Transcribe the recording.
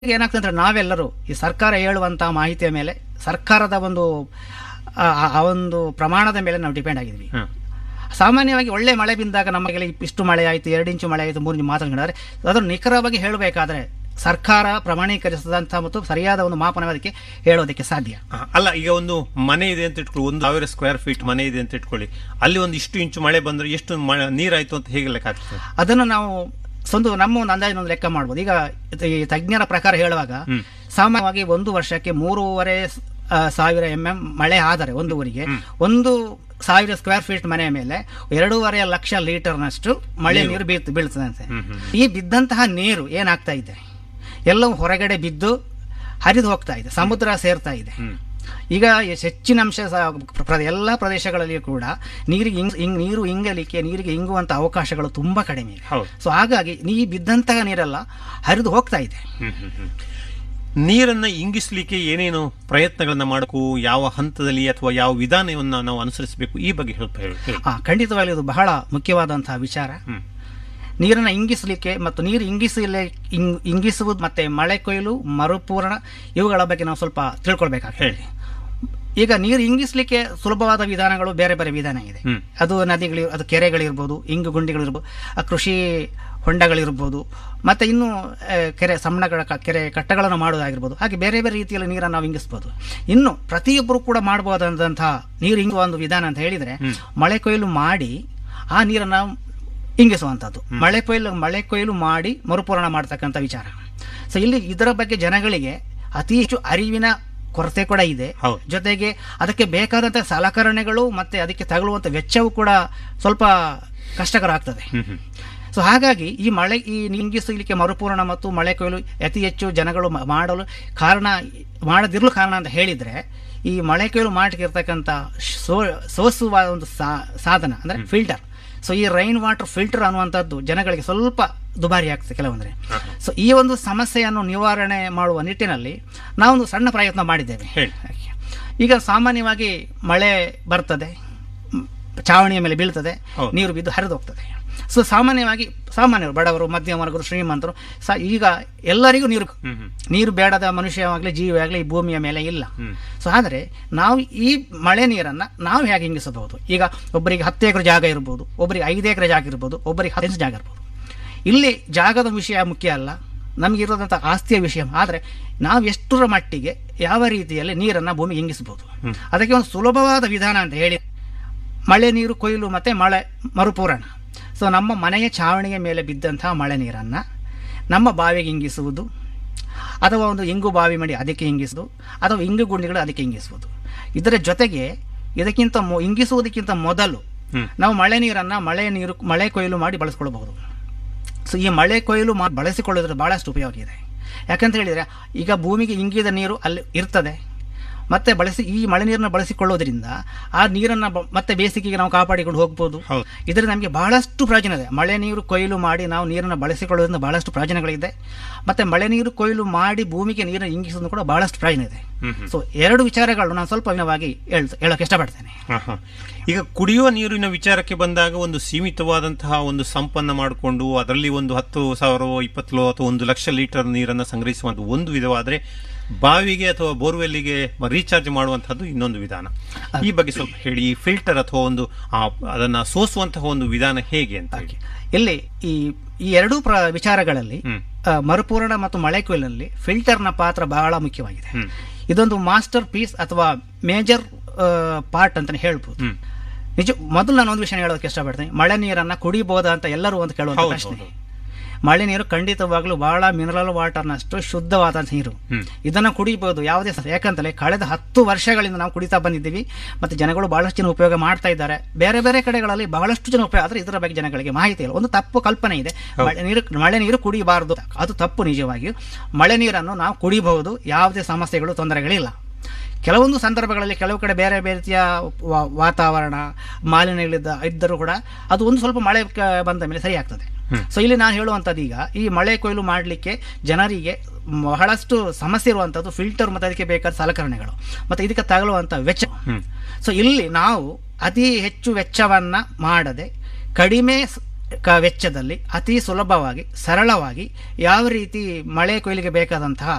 ಈಗ ಏನಾಗ್ತದೆ ಅಂದ್ರೆ ನಾವೆಲ್ಲರೂ ಈ ಸರ್ಕಾರ ಹೇಳುವಂತಹ ಮಾಹಿತಿಯ ಮೇಲೆ ಸರ್ಕಾರದ ಒಂದು ಆ ಆ ಒಂದು ಪ್ರಮಾಣದ ಮೇಲೆ ನಾವು ಡಿಪೆಂಡ್ ಆಗಿದ್ವಿ ಹ್ಮ್. ಸಾಮಾನ್ಯವಾಗಿ ಒಳ್ಳೆ ಮಳೆ ಬಿದ್ದಾಗ ನಮಗೆ ಇಷ್ಟು ಮಳೆ ಆಯಿತು ಎರಡು ಇಂಚು ಮಳೆ ಆಯಿತು ಮೂರು ಇಂಚು ಮಾತನಾಡಿದ್ರೆ ಅದನ್ನು ನಿಖರವಾಗಿ ಹೇಳಬೇಕಾದ್ರೆ ಸರ್ಕಾರ ಪ್ರಮಾಣೀಕರಿಸಿದಂಥ ಮತ್ತು ಸರಿಯಾದ ಒಂದು ಮಾಪನ ಅದಕ್ಕೆ ಹೇಳೋದಕ್ಕೆ ಸಾಧ್ಯ ಆ, ಅಲ್ಲ ಈಗ ಒಂದು ಮನೆ ಇದೆ ಅಂತ ಇಟ್ಕೊಳ್ಳಿ ಒಂದು ಸಾವಿರ ಸ್ಕ್ವೇರ್ ಫೀಟ್ ಮನೆ ಇದೆ ಅಂತ ಇಟ್ಕೊಳ್ಳಿ ಅಲ್ಲಿ ಒಂದು ಇಷ್ಟು ಇಂಚು ಮಳೆ ಬಂದ್ರೆ ಎಷ್ಟು ಮ- ನೀರಾಯ್ತು ಅಂತ ಹೇಗೆ ಲೆಕ್ಕ ಆಗ್ತದೆ ಅದನ್ನು ನಾವು ಸ್ವಂತ ನಮ್ಮ ಒಂದು ಅಂದಾಜಿನ ಒಂದು ಲೆಕ್ಕ ಮಾಡ್ಬೋದು ಈಗ ಈ ತಜ್ಞರ ಪ್ರಕಾರ ಹೇಳುವಾಗ ಸಾಮಾನ್ಯವಾಗಿ ಒಂದು ವರ್ಷಕ್ಕೆ ಮೂರುವರೆ ಆ, ಸಾವಿರ ಎಂ ಎಂ ಮಳೆ ಆದರೆ ಒಂದು ಊರಿಗೆ ಒಂದು ಸಾವಿರ ಸ್ಕ್ವೇರ್ ಫೀಟ್ ಮನೆಯ ಮೇಲೆ ಎರಡೂವರೆ ಲಕ್ಷ ಲೀಟರ್ನಷ್ಟು ಮಳೆ ನೀರು ಬೀಳ್ತ ಬೀಳ್ತದೆ ಅಂತೆ ಈ ಬಿದ್ದಂತಹ ನೀರು ಏನಾಗ್ತಾ ಇದೆ ಎಲ್ಲವೂ ಹೊರಗಡೆ ಬಿದ್ದು ಹರಿದು ಹೋಗ್ತಾ ಇದೆ ಸಮುದ್ರ ಸೇರ್ತಾ ಇದೆ ಈಗ ಎಷ್ಟ್ ಹೆಚ್ಚಿನ ಅಂಶ ಸ- ಪ್ರ- ಎಲ್ಲ ಪ್ರದೇಶಗಳಲ್ಲಿಯೂ ಕೂಡ ನೀರಿಗೆ ಇಂಗ್ ಇಂಗ್- ನೀರು ಇಂಗಲಿಕ್ಕೆ ನೀರಿಗೆ ಇಂಗುವಂತ ಅವಕಾಶಗಳು ತುಂಬಾ ಕಡಿಮೆ ಇದೆ ಹೌದು. ಸೊ ಹಾಗಾಗಿ ನೀ ಬಿದ್ದಂತಹ ನೀರೆಲ್ಲ ಹರಿದು ಹೋಗ್ತಾ ಇದೆ ನೀರನ್ನ ಇಂಗಿಸ್ಲಿಕ್ಕೆ ಏನೇನು ಪ್ರಯತ್ನಗಳನ್ನ ಮಾಡಬೇಕು ಯಾವ ಹಂತದಲ್ಲಿ ಅಥವಾ ಯಾವ ವಿಧಾನವನ್ನ ನಾವು ಅನುಸರಿಸಬೇಕು ಈ ಬಗ್ಗೆ ಸ್ವಲ್ಪ ಹೇಳಿ ಹೇಳಿ. ಆ ಖಂಡಿತವಾಗ್ಲೂ ಇದು ಬಹಳ ಮುಖ್ಯವಾದಂತಹ ವಿಚಾರ ಹ್ಮ್. ನೀರನ್ನ ಇಂಗಿಸಲಿಕ್ಕೆ ಮತ್ತು ನೀರು ಇಂಗಿಸಲಿ ಇಂಗ್- ಇಂಗಿಸುವುದು ಮತ್ತೆ ಮಳೆ ಕೊಯ್ಲು ಮರುಪೂರಣ ಇವುಗಳ ಬಗ್ಗೆ ನಾವು ಸ್ವಲ್ಪ ತಿಳ್ಕೊಳ್ಬೇಕಾಗ್ತದೆ ಹೇಳಿ. ಈಗ ನೀರು ಇಂಗಿಸ್ಲಿಕ್ಕೆ ಸುಲಭವಾದ ವಿಧಾನಗಳು ಬೇರೆ ಬೇರೆ ವಿಧಾನ ಇದೆ ಹ್ಮ್. ಅದು ನದಿಗಳು ಅದು ಕೆರೆಗಳಿರ್ಬೋದು ಇಂಗು ಗುಂಡಿಗಳಿರ್ಬೋದು ಆ ಕೃಷಿ ಹೊಂಡಗಳಿರ್ಬೋದು ಮತ್ತೆ ಇನ್ನು ಆ, ಕೆರೆ ಸಣ್ಣಗಳ ಕ- ಕೆರೆ ಕಟ್ಟಗಳನ್ನು ಮಾಡೋದಾಗಿರ್ಬೋದು ಹಾಗೆ ಬೇರೆ ಬೇರೆ ರೀತಿಯಲ್ಲಿ ನೀರನ್ನು ನಾವು ಇಂಗಿಸ್ಬೋದು ಇನ್ನು ಪ್ರತಿಯೊಬ್ಬರು ಕೂಡ ಮಾಡಬಹುದಾದಂತಹ ನೀರು ಇಂಗುವ ಒಂದು ವಿಧಾನ ಅಂತ ಹೇಳಿದ್ರೆ ಮಳೆ ಕೊಯ್ಲು ಮಾಡಿ ಆ ನೀರನ್ನು ಇಂಗಿಸುವಂಥದ್ದು ಮಳೆ ಕೊಯ್ಲು ಮಳೆ ಕೊಯ್ಲು ಮಾಡಿ ಮರುಪೂರಣ ಮಾಡ್ತಕ್ಕಂಥ ವಿಚಾರ ಸೊ ಇಲ್ಲಿ ಇದರ ಬಗ್ಗೆ ಜನಗಳಿಗೆ ಅತಿ ಹೆಚ್ಚು ಅರಿವಿನ ಕೊರತೆ ಕೂಡ ಇದೆ ಹೌದು. ಜೊತೆಗೆ ಅದಕ್ಕೆ ಬೇಕಾದಂಥ ಸಲಕರಣೆಗಳು ಮತ್ತೆ ಅದಕ್ಕೆ ತಗಲುವಂಥ ವೆಚ್ಚವೂ ಕೂಡ ಸ್ವಲ್ಪ ಕಷ್ಟಕರ ಆಗ್ತದೆ ಹ್ಮ್ ಹ್ಮ್. ಸೊ ಹಾಗಾಗಿ ಈ ಮಳೆ ಈ ಇಂಗಿಸಲಿಕ್ಕೆ ಮರುಪೂರಣ ಮತ್ತು ಮಳೆ ಕೊಯ್ಲು ಅತಿ ಹೆಚ್ಚು ಜನಗಳು ಮ- ಮಾಡಲು ಕಾರಣ ಮಾಡದಿರಲು ಕಾರಣ ಅಂತ ಹೇಳಿದ್ರೆ ಈ ಮಳೆ ಕೊಯ್ಲು ಮಾಡಲಿಕ್ಕಿರ್ತಕ್ಕಂಥ ಸೋ ಸೋಸುವ ಒಂದು ಸಾ- ಸಾಧನ ಅಂದ್ರೆ ಫಿಲ್ಟರ್ ಸೊ ಈ ರೈನ್ ವಾಟರ್ ಫಿಲ್ಟರ್ ಅನ್ನುವಂಥದ್ದು ಜನಗಳಿಗೆ ಸ್ವಲ್ಪ ದುಬಾರಿ ಆಗ್ತದೆ ಕೆಲವೊಂದ್ರೆ ಸೊ ಈ ಒಂದು ಸಮಸ್ಯೆಯನ್ನು ನಿವಾರಣೆ ಮಾಡುವ ನಿಟ್ಟಿನಲ್ಲಿ ನಾವೊಂದು ಸಣ್ಣ ಪ್ರಯತ್ನ ಮಾಡಿದ್ದೇವೆ ಹೇಳಿ. ಈಗ ಸಾಮಾನ್ಯವಾಗಿ ಮಳೆ ಬರ್ತದೆ ಮ್, ಚಾವಣಿಯ ಮೇಲೆ ಬೀಳ್ತದೆ ಹೌದು. ನೀರು ಬಿದ್ದು ಹರಿದು ಹೋಗ್ತದೆ ಸೊ ಸಾಮಾನ್ಯವಾಗಿ ಸಾಮಾನ್ಯರು ಬಡವರು ಮಧ್ಯಮ ವರ್ಗರು ಶ್ರೀಮಂತರು ಸ ಈಗ ಎಲ್ಲರಿಗೂ ನೀರು ಹ್ಮ್ ಹ್ಮ್. ನೀರು ಬೇಡದ ಮನುಷ್ಯವಾಗಲಿ ಜೀವಿಯಾಗಲಿ ಈ ಭೂಮಿಯ ಮೇಲೆ ಇಲ್ಲ ಹ್ಮ್. ಸೊ ಆದರೆ ನಾವು ಈ ಮಳೆ ನೀರನ್ನು ನಾವು ಹೇಗೆ ಇಂಗಿಸಬಹುದು ಈಗ ಒಬ್ಬರಿಗೆ ಹತ್ತು ಎಕರೆ ಜಾಗ ಇರ್ಬೋದು ಒಬ್ಬರಿಗೆ ಐದು ಎಕರೆ ಜಾಗ ಇರ್ಬೋದು ಒಬ್ಬರಿಗೆ ಹತ್ತು ಜಾಗ ಇರ್ಬೋದು ಇಲ್ಲಿ ಜಾಗದ ವಿಷಯ ಮುಖ್ಯ ಅಲ್ಲ ನಮಗಿರೋದಂಥ ಆಸ್ತಿಯ ವಿಷಯ ಆದರೆ ನಾವು ಎಷ್ಟರ ಮಟ್ಟಿಗೆ ಯಾವ ರೀತಿಯಲ್ಲಿ ನೀರನ್ನು ಭೂಮಿಗೆ ಇಂಗಿಸಬಹುದು ಅದಕ್ಕೆ ಒಂದು ಸುಲಭವಾದ ವಿಧಾನ ಅಂತ ಹೇಳಿ ಮಳೆ ನೀರು ಕೊಯ್ಲು ಮತ್ತು ಮಳೆ ಮರುಪೂರಣ ಸೊ ನಮ್ಮ ಮನೆಯ ಚಾವಣಿಯ ಮೇಲೆ ಬಿದ್ದಂತಹ ಮಳೆ ನೀರನ್ನು ನಮ್ಮ ಬಾವಿಗೆ ಇಂಗಿಸುವುದು ಅಥವಾ ಒಂದು ಇಂಗು ಬಾವಿ ಮಾಡಿ ಅದಕ್ಕೆ ಇಂಗಿಸುವುದು ಅಥವಾ ಇಂಗು ಗುಂಡಿಗಳು ಅದಕ್ಕೆ ಇಂಗಿಸುವುದು ಇದರ ಜೊತೆಗೆ ಇದಕ್ಕಿಂತ ಮೊ ಇಂಗಿಸುವುದಕ್ಕಿಂತ ಮೊದಲು ಹ್ಮ್. ನಾವು ಮಳೆ ನೀರನ್ನು ಮಳೆ ನೀರು ಮಳೆ ಕೊಯ್ಲು ಮಾಡಿ ಬಳಸ್ಕೊಳ್ಬಹುದು ಸೊ ಈ ಮಳೆ ಕೊಯ್ಲು ಮಾ ಬಳಸಿಕೊಳ್ಳೋದ್ರ ಭಾಳಷ್ಟು ಉಪಯೋಗ ಇದೆ ಯಾಕಂತ ಹೇಳಿದರೆ ಈಗ ಭೂಮಿಗೆ ಇಂಗಿದ ನೀರು ಅಲ್ಲಿ ಇರ್ತದೆ ಮತ್ತೆ ಬಳಸಿ ಈ ಮಳೆ ನೀರನ್ನು ಬಳಸಿಕೊಳ್ಳೋದ್ರಿಂದ ಆ ನೀರನ್ನು ಬ- ಮತ್ತೆ ಬೇಸಿಗೆಗೆ ನಾವು ಕಾಪಾಡಿಕೊಂಡು ಹೋಗ್ಬೋದು ಹೌದು. ಇದರಿಂದ ನಮಗೆ ಬಹಳಷ್ಟು ಪ್ರಯೋಜನ ಇದೆ ಮಳೆ ನೀರು ಕೊಯ್ಲು ಮಾಡಿ ನಾವು ನೀರನ್ನು ಬಳಸಿಕೊಳ್ಳೋದ್ರಿಂದ ಬಹಳಷ್ಟು ಪ್ರಯೋಜನಗಳಿದೆ ಮತ್ತೆ ಮಳೆ ನೀರು ಕೊಯ್ಲು ಮಾಡಿ ಭೂಮಿಗೆ ನೀರನ್ನು ಇಂಗಿಸೋದು ಕೂಡ ಬಹಳಷ್ಟು ಪ್ರಯೋಜನ ಇದೆ ಹ್ಮ್ ಹ್ಮ್. ಸೊ ಎರಡು ವಿಚಾರಗಳು ನಾನು ಸ್ವಲ್ಪ ವಿನವಾಗಿ ಹೇಳ್ ಹೇಳೋಕೆ ಇಷ್ಟಪಡ್ತೇನೆ ಆಹಾ. ಈಗ ಕುಡಿಯುವ ನೀರಿನ ವಿಚಾರಕ್ಕೆ ಬಂದಾಗ ಒಂದು ಸೀಮಿತವಾದಂತಹ ಒಂದು ಸಂಪನ್ನ ಮಾಡಿಕೊಂಡು ಅದರಲ್ಲಿ ಒಂದು ಹತ್ತು ಸಾವಿರ ಇಪ್ಪತ್ತು ಅಥವಾ ಒಂದು ಲಕ್ಷ ಲೀಟರ್ ನೀರನ್ನು ಸಂಗ್ರಹಿಸುವಂತ ಒಂದು ವಿಧವಾದ್ರೆ ಬಾವಿಗೆ ಅಥವಾ ಬೋರ್ವೆಲ್ಗೆ ರೀಚಾರ್ಜ್ ಮಾಡುವಂತಹದ್ದು ಇನ್ನೊಂದು ವಿಧಾನ ಈ ಬಗ್ಗೆ ಸ್ವಲ್ಪ ಹೇಳಿ ಈ ಫಿಲ್ಟರ್ ಅಥವಾ ಒಂದು ಆ, ಅದನ್ನ ಸೋಸುವಂತಹ ಒಂದು ವಿಧಾನ ಹೇಗೆ ಅಂತ ಹೇಳಿ ಇಲ್ಲಿ ಈ ಈ ಎರಡೂ ಪ್ರ ವಿಚಾರಗಳಲ್ಲಿ ಹ್ಮ್. ಆ, ಮರುಪೂರಣ ಮತ್ತು ಮಳೆ ಕೊಯ್ಲಿನಲ್ಲಿ ಫಿಲ್ಟರ್ನ ಪಾತ್ರ ಬಹಳ ಮುಖ್ಯವಾಗಿದೆ ಹ್ಮ್. ಇದೊಂದು ಮಾಸ್ಟರ್ ಪೀಸ್ ಅಥವಾ ಮೇಜರ್ ಪಾರ್ಟ್ ಅಂತಾನೆ ಹೇಳ್ಬೋದು ಹ್ಮ್. ನಿಜ ಮೊದಲು ನಾನು ಒಂದು ವಿಷಯ ಹೇಳೋದಕ್ಕೆ ಇಷ್ಟಪಡ್ತೀನಿ ಮಳೆ ನೀರನ್ನ ಕುಡಿಬಹುದಾ ಅಂತ ಎಲ್ಲರೂ ಒಂದು ಕೇಳುವಂತ ಹೌದು, ಪ್ರಶ್ನೆ ಹೌದು. ಮಳೆ ನೀರು ಖಂಡಿತವಾಗ್ಲೂ ಬಹಳ ಮಿನರಲ್ ವಾಟರ್ನಷ್ಟು ಶುದ್ಧವಾದ ನೀರು ಹ್ಮ್. ಇದನ್ನ ಕುಡಿಬಹುದು ಯಾವುದೇ ಸ- ಯಾಕಂತಲೇ ಕಳೆದ ಹತ್ತು ವರ್ಷಗಳಿಂದ ನಾವು ಕುಡಿತಾ ಬಂದಿದ್ದೀವಿ ಮತ್ತೆ ಜನಗಳು ಬಹಳಷ್ಟು ಜನ ಉಪಯೋಗ ಮಾಡ್ತಾ ಇದ್ದಾರೆ ಬೇರೆ ಬೇರೆ ಕಡೆಗಳಲ್ಲಿ ಬಹಳಷ್ಟು ಜನ ಉಪಯೋಗ ಆದ್ರೆ ಇದರ ಬಗ್ಗೆ ಜನಗಳಿಗೆ ಮಾಹಿತಿ ಇಲ್ಲ ಒಂದು ತಪ್ಪು ಕಲ್ಪನೆ ಇದೆ ಮಳೆ ನೀರು ಮಳೆ ನೀರು ಕುಡಿಬಾರದು ಅದು ತಪ್ಪು ನಿಜವಾಗಿಯೂ ಮಳೆ ನೀರನ್ನು ನಾವು ಕುಡಿಬಹುದು ಯಾವುದೇ ಸಮಸ್ಯೆಗಳು ತೊಂದರೆಗಳಿಲ್ಲ ಕೆಲವೊಂದು ಸಂದರ್ಭಗಳಲ್ಲಿ ಕೆಲವು ಕಡೆ ಬೇರೆ ಬೇರೆ ರೀತಿಯ ವಾ- ವಾತಾವರಣ ಮಾಲಿನ್ಯಗಳಿದ್ದ ಇದ್ದರೂ ಕೂಡ ಅದು ಒಂದು ಸ್ವಲ್ಪ ಮಳೆ ಕ- ಬಂದ ಮೇಲೆ ಸರಿ ಆಗ್ತದೆ ಸೊ ಇಲ್ಲಿ ನಾನು ಹೇಳುವಂಥದ್ದು ಈಗ ಈ ಮಳೆ ಕೊಯ್ಲು ಮಾಡಲಿಕ್ಕೆ ಜನರಿಗೆ ಬಹಳಷ್ಟು ಸಮಸ್ಯೆ ಇರುವಂಥದ್ದು ಫಿಲ್ಟರ್ ಮತ್ತು ಅದಕ್ಕೆ ಬೇಕಾದ ಸಲಕರಣೆಗಳು ಮತ್ತು ಇದಕ್ಕೆ ತಗಲುವಂಥ ವೆಚ್ಚ ಸೊ ಇಲ್ಲಿ ನಾವು ಅತಿ ಹೆಚ್ಚು ವೆಚ್ಚವನ್ನ ಮಾಡದೆ ಕಡಿಮೆ ಸ್- ಕ ವೆಚ್ಚದಲ್ಲಿ ಅತಿ ಸುಲಭವಾಗಿ ಸರಳವಾಗಿ ಯಾವ ರೀತಿ ಮಳೆ ಕೊಯ್ಲಿಗೆ ಬೇಕಾದಂತಹ